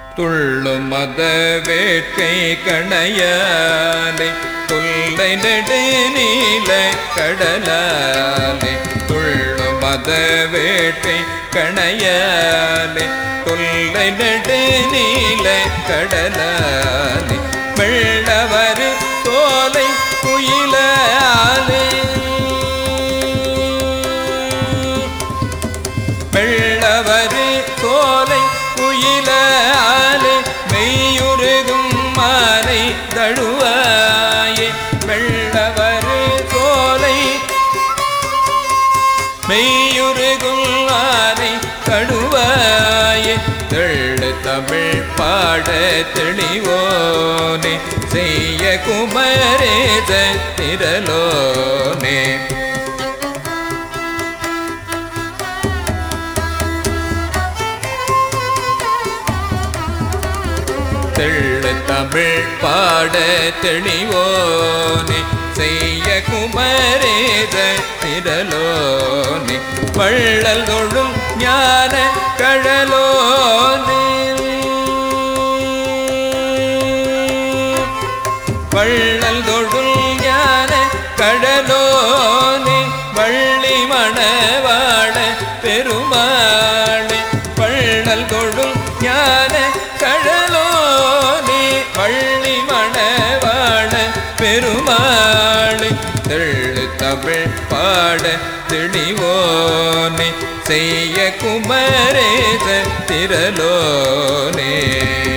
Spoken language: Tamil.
துள்ளும் மத வேட்கை கணையாலே துல்லை நெடு நீல கடலாலே துள்ளும் மத வேட்கை கணையாலே தொல்லை நெடு நீல கடலாலே வெள்ளவரு தோலை குயிலாலே வெள்ளவரு தோலை குயிலாலே மெய்யுருகும் மாலை தழுவாயே வெள்ளவரு தோலை மெய்யுருகும் மாலை தழுவாயே தெள்ளு தமிழ் பாட தெளிவோனே செய்ய குமரேத திரலோனே தெள்ளு தமிழ் பாட தெளிவோனே செய்ய குமரேத திரலோனே வள்ளல் தொழும் ஞான கழலோனே வள்ளல் தொழும் ஞான கடலோனே வள்ளி மணவாழ பெருமாளே வள்ளல் தொழும் ஞான கடலோனே வள்ளி மணவாழ பெருமாளே தெள்ளு தமிழ் பாட தெளிவோனே செய்ய குமரேச திரலோனே